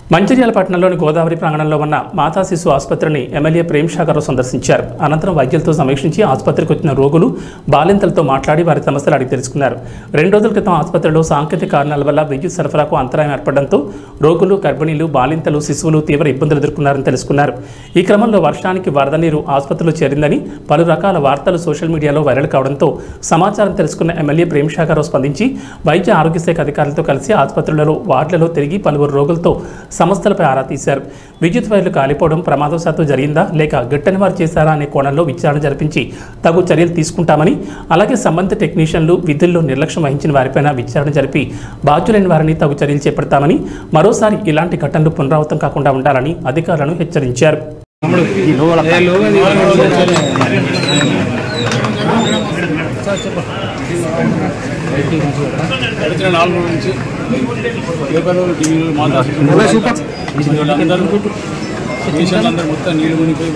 మంచిర్యాల పట్టణంలోని గోదావరి ప్రాంగణంలో ఉన్న మాతా శిశు ఆసుపత్రిని ఎమ్మెల్యే ప్రేమ్ సాగర్ సందర్శించారు అనంతరం వైద్యులతో సమీక్షించి ఆసుపత్రికి వచ్చిన రోగులు బాలింతలతో మాట్లాడి వారి సమస్యలు అడిగి తెలుసుకున్నారు రెండు రోజుల క్రితం ఆసుపత్రిలో సాంకేతిక కారణాల వల్ల విద్యుత్ సరఫరాకు అంతరాయం ఏర్పడడంతో రోగులు గర్భిణీలు బాలింతలు శిశువులు తీవ్ర ఇబ్బందులు ఎదుర్కొన్నారని తెలుసుకున్నారు ఈ క్రమంలో వర్షానికి వరద నీరు ఆసుపత్రిలో చేరిందని పలు రకాల వార్తలు సోషల్ మీడియాలో వైరల్ కావడంతో సమాచారం తెలుసుకున్న ఎమ్మెల్యే ప్రేమ్ సాగర్ స్పందించి వైద్య ఆరోగ్య శాఖ అధికారులతో కలిసి ఆసుపత్రులలో వార్డులలో తిరిగి పలువురు రోగులతో సమస్యలపై ఆరా తీశారు విద్యుత్ వైర్లు కాలిపోవడం ప్రమాదవశాత్తు జరిగిందా లేక గిట్టని వారు చేశారా అనే కోణంలో విచారణ జరిపించి తగు చర్యలు తీసుకుంటామని అలాగే సంబంధిత టెక్నీషియన్లు విధుల్లో నిర్లక్ష్యం వహించిన వారిపైన విచారణ జరిపి బాధ్యులైన వారిని తగు చర్యలు చేపడతామని మరోసారి ఇలాంటి ఘటనలు పునరావృతం కాకుండా ఉండాలని అధికారులను హెచ్చరించారు గడిచిన నాలుగు రోజుల నుంచి పేపర్లు టీవీలు మాట్లాడుతున్నారు వీళ్ళందరూ పేషెంట్లు అందరూ మొత్తం నీళ్ళు మునిగిపోయి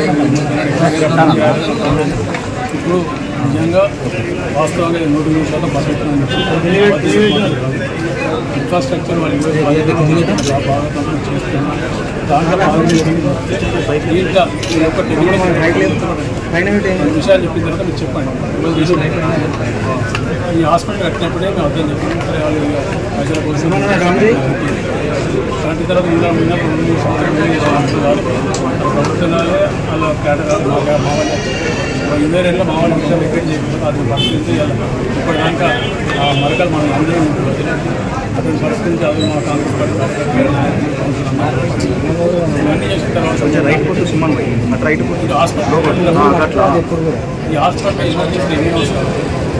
ఇప్పుడు నిజంగా వాస్తవంగా ఇది నూటి నూరు శాతం బతుకుతున్నాను ఇన్ఫ్రాస్ట్రక్చర్ వాళ్ళు ఈరోజు బాధ్యత తీసుకుంటున్నారు, బాగా కంప్లీట్ చేస్తున్నారు దాంట్లో భాగంగా దీంట్లో మీరు ఒక టెక్నికల్ విషయాలు చెప్పిన తర్వాత మీరు చెప్పండి ఈరోజు చేసిన ఈ హాస్పిటల్ కట్టినప్పుడే మేము అర్థం చెప్పాము సరే వాళ్ళు ఇక ప్రజల కోసం కరెంట్ తర్వాత ఇలా ఉన్న రెండు మూడు సంవత్సరాలు మూడు సంవత్సరాలు కాదు ప్రభుత్వాలే వాళ్ళ కేటగారు మా మా వాళ్ళు ఇరవై రెండులో మా వాళ్ళు విషయాలు ఎక్కడ చేయకపోతే అది పరిస్థితి ఇప్పటిదాకా ఆ మరకలు మనం అందరూ అతని పరిస్థితి అది మా కాంగ్రెస్ పార్టీ ఇవన్నీ చేసిన తర్వాత రైట్ పోతే సుమన్ భాయ్ అటు రైట్ పోతే ఇది హాస్పిటల్ ఈ హాస్పిటల్ ఎమర్జెన్సీ ఎన్ని అవసరం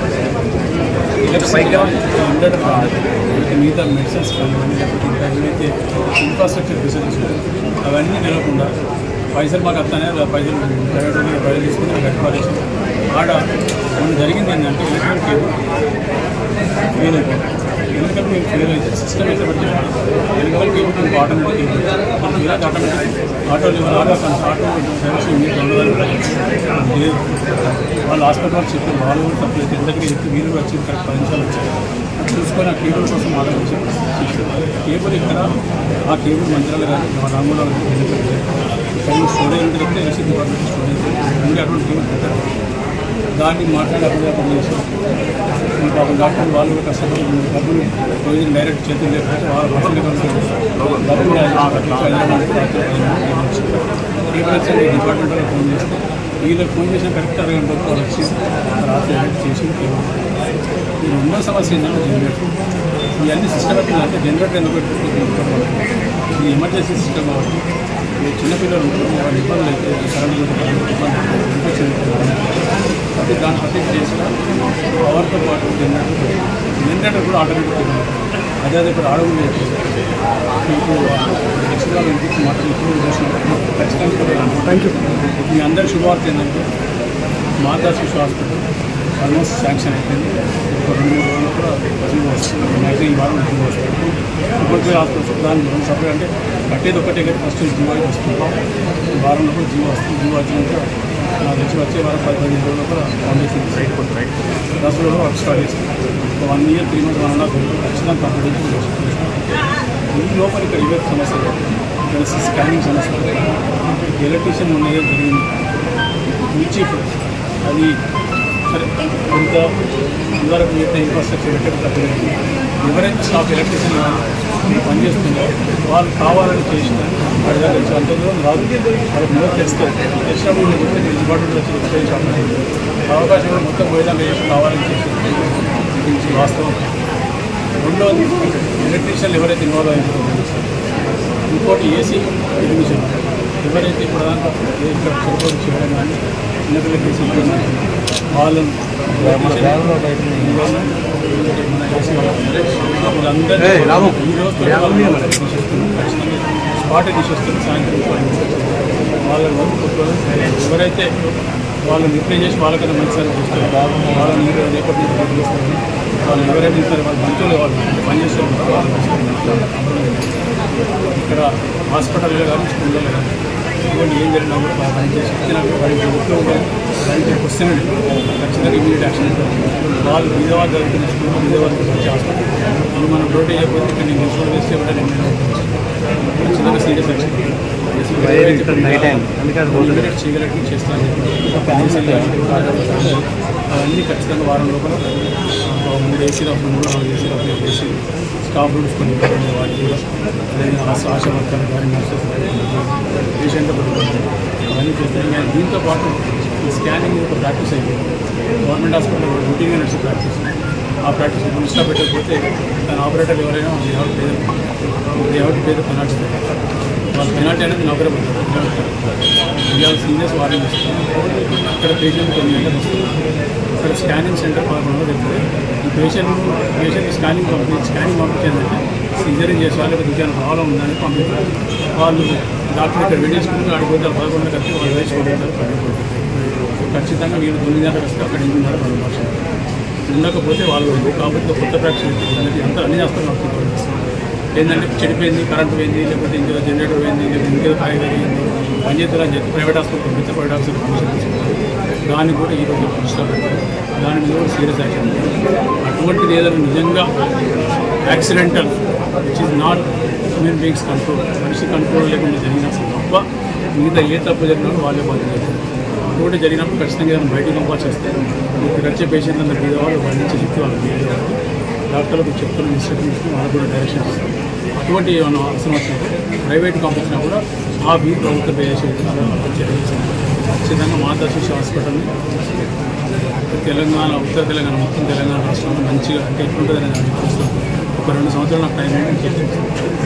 హండ్రెడ్ మిగతా మెడిసిన్స్ కానివ్వండి లేకపోతే ఇంకా ఏవైతే ఇన్ఫ్రాస్ట్రక్చర్ ఫెసిలిటీస్ అవన్నీ నిలవకుండా పైసలు మాకు వస్తానే పైసలు ప్రైవేట్ వాళ్ళకి పైసలు తీసుకుని కట్టుకోవాలి ఆడ కొన్ని జరిగింది ఏంటంటే ఎలక్ట్రికల్ కేబుల్ ఫెయిల్ అయిపోయింది ఎలక్ట్రికల్ కేబుల్ ఫెయిల్ అయితే సిస్టమ్ అయితే పెట్టి ఎలక్ట్రికల్ కేబుల్ మీకు ఆటోమేటిక్ మనకి ఇలా automatic auto level auto auto service మీకు ఉండదు లేదు వాళ్ళు హాస్పిటల్ వాళ్ళు చెప్పారు వాళ్ళు కూడా తప్పలేదు ఎంతకి చెప్పి వీళ్ళు కూడా వచ్చి కరెక్ట్ పది నిమిషాలు వచ్చారు చూసుకొని ఆ కేబుల్ కోసం ఆలోచించి కేబుల్ ఇక్కడ ఆ కేబుల్ మంచిరాలు కానీ మా రాములో కానీ స్టోరేజ్ ఉంటే చెప్తే ఎలక్ట్రిక్ డిపార్ట్మెంట్ స్టోరేజ్ ఉండే అటువంటి కేబుల్ పెట్టారు దాన్ని మాట్లాడి అప్పుడు అప్పుడు చేసాం ఈ పాపం డాక్టర్ వాళ్ళు కూడా కష్టపడి డబ్బులు ప్రొవిజన్ డైరెక్ట్ చేతులు లేకపోతే వాళ్ళ బస్సులు డబ్బులు డిపార్ట్మెంట్ వాళ్ళకి ఫోన్ చేస్తే వీళ్ళకి ఫోన్ చేసిన కరెక్ట్ అరగంట వరకు వాళ్ళు వచ్చి రాత్రి ఎడిట్ చేసి ఈ రెండో సమస్య ఏంటంటే జనరేటర్ ఇవన్నీ సిస్టమేటిక్ అంటే జనరేటర్ ఎందుకు పెట్టుకుంటున్నారు ఇది ఎమర్జెన్సీ సిస్టమ్ కాబట్టి ఈ చిన్నపిల్లలు ఉంటారు వాళ్ళ ఇబ్బందులు అయితే కరెంట్ ఇన్ఫెక్షన్ ప్రతి దాన్ని ప్రొటెక్ట్ చేసిన పవర్తో పాటు జనరేటర్ జనరేటర్ కూడా ఆటోమేటిక్ అదే అదే ఇప్పుడు ఆడవులు ఇప్పుడు నెక్స్ట్ వాళ్ళు ఇంటికి మాత్రం ఇప్పుడు చేసినప్పుడు ఖచ్చితంగా థ్యాంక్ యూ మీ అందరి శుభవార్త ఏంటంటే మాతా శిశు హాస్పిటల్ ఆల్మోస్ట్ శాంక్షన్ అయిపోయింది ఒక రెండు మూడు రోజులు కూడా జీవో వస్తుంది అయితే ఈ వారం జీవో వస్తుంది ఇప్పటికే హాస్పిటల్ దాని సపరేట్ అంటే కట్టేది ఒకటే కానీ ఫస్ట్ జీవో అయితే వస్తుంది ఈ వారంలో కూడా జీవో వస్తుంది జీవో వచ్చినాక నాకు తెలిసి వచ్చే వారం పది పదిహేను రోజుల్లో కూడా ఫౌండేషన్ రైట్ పోతుంది రైట్ దసరాలో వర్క్ స్టార్ట్ చేస్తుంది ఒక one year three months one and half ఖచ్చితంగా కంప్లీట్ ఈ లోపల ఇక్కడ ఇవే సమస్యలు ఇక్కడ స్కానింగ్ సమస్యలు ఎలక్ట్రీషియన్ ఉన్నదే జరిగింది చీఫ్ అది సరే కొంత ఇదివరకు మిగతా ఇన్ఫ్రాస్ట్రక్చర్ పెట్టడం తప్పలేదు ఎవరైతే స్టాఫ్ ఎలక్ట్రీషియన్ పనిచేస్తుందో వాళ్ళు కావాలని చేసిన వాడి దగ్గర నుంచి అంత దూరం రాదు వాళ్ళకి మూడు తెస్తారు తెచ్చినప్పుడు నేను చెప్తే నేను డిపార్ట్మెంట్ వచ్చి ఎక్స్ప్లెయిన్ చెప్పలేదు అవకాశం కూడా మొత్తం పోయేదాన్ని చేసి కావాలని చేసి ఇది వాస్తవం రెండోది ఎలక్ట్రీషియన్లు ఎవరైతే ఇన్వాల్వ్ అయ్యారో ఇంకోటి ఏసీ ఎడ్మిషన్ ఎవరైతే ఇప్పుడు దాకా ఏ ఇక్కడ చెరుకు చేయడం కానీ చిన్నపిల్లలకి ఏసీ ఇవ్వడం కానీ వాళ్ళను స్పాట్ తీసేస్తుంది సాయంత్రం వాళ్ళని వదులుకుంటారు ఎవరైతే వాళ్ళని రిప్లై చేసి వాళ్ళకన్నా మంచి సర్వీస్ ఇస్తారు వాళ్ళని మీరు రేపటి నుంచి పనిచేస్తారు వాళ్ళు ఎవరైతే ఇస్తారు వాళ్ళు మంచులు వాళ్ళు పనిచేసే వాళ్ళు ఇక్కడ హాస్పిటల్లో కానీ స్కూల్లో కానీ ఇటువంటి ఏం జరిగినా కూడా బాగా పనిచేసి ఇచ్చిన వారికి చెబుతూ ఉండాలి ఇక్కడికి వస్తేనే ఖచ్చితంగా ఇమీడియట్ యాక్షన్ ఉంటుంది. వాళ్ళు బీదవాళ్ళు జరుగుతున్న స్కూల్ బీదవాళ్ళు వచ్చి హాస్పిటల్ ఇది మనం రోడ్ చేయకపోతే ఇక్కడ నేను ఇన్సూరెన్స్ వేస్తే కూడా నేను ఖచ్చితంగా సీరియస్ యాక్షన్ నైట్ టైం అందుకని పోతుంది ఇమీడియట్ చేయగలిగి చేస్తాను అవన్నీ ఖచ్చితంగా వారం లోపల ఒక మూడు ఏసీ రఫ్లు మూడు నాలుగు ఏసీ రఫ్లు వేసి స్టాఫ్ రూమ్స్ కొన్ని ఇవ్వడం వాటికి కూడా అదేవిధంగా ఆశ ఆశ వర్కర్లు కానీ నర్సెస్ పేషెంట్ అవన్నీ చేస్తున్నాయి దీంతో పాటు ఈ స్కానింగ్ ఒక ప్రాక్టీస్ అయింది గవర్నమెంట్ హాస్పిటల్ రొటీన్గా నడిచే ప్రాక్టీస్ ఆ ప్రాక్టీస్ పురుషులు పెట్టకపోతే తన ఆపరేటర్ ఎవరైనా they have pay they have to pay penalty వాళ్ళ పెనాల్టీ అనేది నౌకరే పడుతుంది ఇవాళ సీనియర్స్ వార్నింగ్ ఇస్తారు ఇక్కడ పేషెంట్ కొన్ని గంటలు వస్తుంది ఇక్కడ స్కానింగ్ సెంటర్ పదకొండు వెళ్తుంది ఈ పేషెంట్ పేషెంట్ స్కానింగ్ పంపి స్కానింగ్ పంపించేందంటే సిజరింగ్ చేసే వాళ్ళకి ఇంకేమైనా ప్రాబ్లం ఉందని పంపిస్తారు వాళ్ళు డాక్టర్ ఇక్కడ వెయిట్ చేసుకుంటూ అడిగిపోతారు పదకొండు కలిసి వాళ్ళు వేసి కొడుతారు పడిపోతారు ఖచ్చితంగా వీళ్ళు తొమ్మిది గంటలకు వస్తే అక్కడ ఎనిమిదిన్నర పది లక్షలు ఉండకపోతే వాళ్ళు కాబట్టి కొత్త ప్రాక్టీస్ అనేది అంతా అన్ని చేస్తారు ఏంటంటే చెడిపోయింది కరెంట్ పోయింది లేకపోతే ఇంకేదో జనరేటర్ పోయింది లేకపోతే ఇంకేదో కాయ పెరిగింది పనిచేస్తారు అని చెప్పి ప్రైవేట్ హాస్పిటల్ పంపిస్తే ప్రైవేట్ హాస్పిటల్ పంపించారు దాన్ని కూడా ఈ రోజు దృష్టిలో పెట్టారు దాని మీద కూడా సీరియస్ యాక్షన్ అటువంటిది ఏదైనా నిజంగా accidental which is not human beings control మనిషి కంట్రోల్ లేకుండా జరిగినప్పుడు తప్ప మిగతా ఏ తప్పు జరిగినా వాళ్ళే బాధ్యత అటువంటి జరిగినప్పుడు ఖచ్చితంగా ఏదైనా బయటకు పంపాల్సి వస్తే ఇక్కడ వచ్చే పేషెంట్ అందరూ మీద వాళ్ళు వాళ్ళ నుంచి చెప్పి వాళ్ళు మీద వాళ్ళు డాక్టర్లకు చెప్తున్న ఇన్స్ట్రక్షన్ ఇస్తూ వాళ్ళకు కూడా డైరెక్షన్ ఇస్తారు అటువంటి ఏమైనా అవసరం వచ్చినప్పుడు ప్రైవేట్ పంపించినా కూడా ఆ బీ ప్రభుత్వ పే చేసే విధంగా వాళ్ళకి చర్యలు తీసుకుంటారు. ఖచ్చితంగా మాతా శిశు హాస్పిటల్ని తెలంగాణ ఉత్తర తెలంగాణ మొత్తం తెలంగాణ రాష్ట్రంలో మంచిగా అంటే ఎట్లుంటుంది అనేది ఒక రెండు సంవత్సరాలు నాకు టైం ఏంటంటే